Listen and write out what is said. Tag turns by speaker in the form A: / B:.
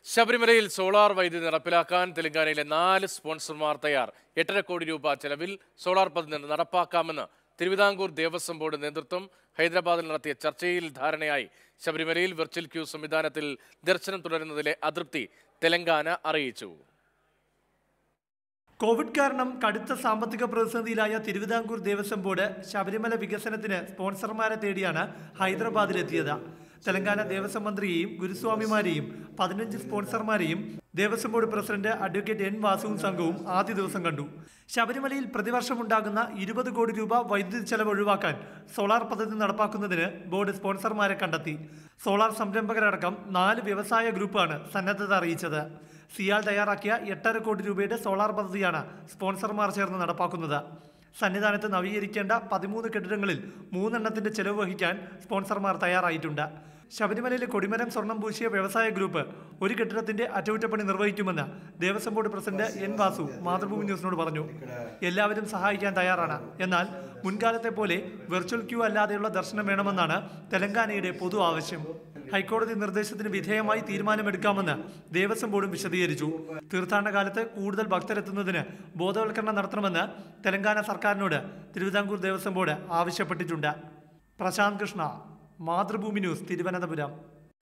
A: ശബരിമലയിൽ സോളാർ വൈദ്യുതി നടപ്പിലാക്കാൻ തെലങ്കാനയിലെ നാല് സ്പോൺസർമാർ തയ്യാർ എട്ടര കോടി രൂപ ചെലവിൽ സോളാർ പദ്ധതി നടപ്പാക്കാമെന്ന് തിരുവിതാംകൂർ ദേവസ്വം ബോർഡ് നേതൃത്വം ഹൈദരാബാദിൽ നടത്തിയ ചർച്ചയിൽ ധാരണയായി ശബരിമലയിൽ വെർച്വൽ ക്യൂ സംവിധാനത്തിൽ ദർശനം തുടരുന്നതിലെ അതൃപ്തി തെലങ്കാന അറിയിച്ചു
B: കോവിഡ് കാരണം കടുത്ത സാമ്പത്തിക പ്രതിസന്ധിയിലായ തിരുവിതാംകൂർ ദേവസ്വം ബോർഡ് ശബരിമല വികസനത്തിന് സ്പോൺസർമാരെ തേടിയാണ് ഹൈദരാബാദിലെത്തിയത് തെലങ്കാന ദേവസ്വം മന്ത്രിയെയും ഗുരുസ്വാമിമാരെയും പതിനഞ്ച് സ്പോൺസർമാരെയും Devaswom board president advocate N വാസുവും സംഘവും ആദ്യ ദിവസം കണ്ടു ശബരിമലയിൽ പ്രതിവർഷം ഉണ്ടാകുന്ന ഇരുപത് കോടി രൂപ വൈദ്യുതി ചെലവ് ഒഴിവാക്കാൻ സോളാർ പദ്ധതി നടപ്പാക്കുന്നതിന് ബോർഡ് സ്പോൺസർമാരെ കണ്ടെത്തി സോളാർ സംരംഭകരടക്കം നാല് വ്യവസായ ഗ്രൂപ്പാണ് സന്നദ്ധത അറിയിച്ചത് സിയാൽ തയ്യാറാക്കിയ എട്ടര കോടി രൂപയുടെ സോളാർ പദ്ധതിയാണ് സ്പോൺസർമാർ ചേർന്ന് നടപ്പാക്കുന്നത് സന്നിധാനത്ത് നവീകരിക്കേണ്ട പതിമൂന്ന് കെട്ടിടങ്ങളിൽ മൂന്നെണ്ണത്തിന്റെ ചെലവ് വഹിക്കാൻ സ്പോൺസർമാർ തയ്യാറായിട്ടുണ്ട് ശബരിമലയിലെ കൊടിമരം സ്വർണം പൂശിയ വ്യവസായ ഗ്രൂപ്പ് ഒരു കെട്ടിടത്തിന്റെ അറ്റകുറ്റപ്പണി നിർവഹിക്കുമെന്ന് Devaswom board president N Vasu Mathrubhumi ന്യൂസിനോട് പറഞ്ഞു എല്ലാവരും സഹായിക്കാൻ തയ്യാറാണ് എന്നാൽ മുൻകാലത്തെ പോലെ വെർച്വൽ ക്യൂ അല്ലാതെയുള്ള ദർശനം വേണമെന്നാണ് തെലങ്കാനയുടെ പൊതു ആവശ്യം ഹൈക്കോടതി നിർദ്ദേശത്തിന് വിധേയമായി തീരുമാനമെടുക്കാമെന്ന് ദേവസ്വം ബോർഡും വിശദീകരിച്ചു തീർത്ഥാടന കാലത്ത് കൂടുതൽ ഭക്തരെത്തുന്നതിന് ബോധവൽക്കരണം നടത്തണമെന്ന് തെലങ്കാന സർക്കാരിനോട് തിരുവിതാംകൂർ ദേവസ്വം ബോർഡ് ആവശ്യപ്പെട്ടിട്ടുണ്ട് പ്രശാന്ത് കൃഷ്ണ മാതൃഭൂമി ന്യൂസ് തിരുവനന്തപുരം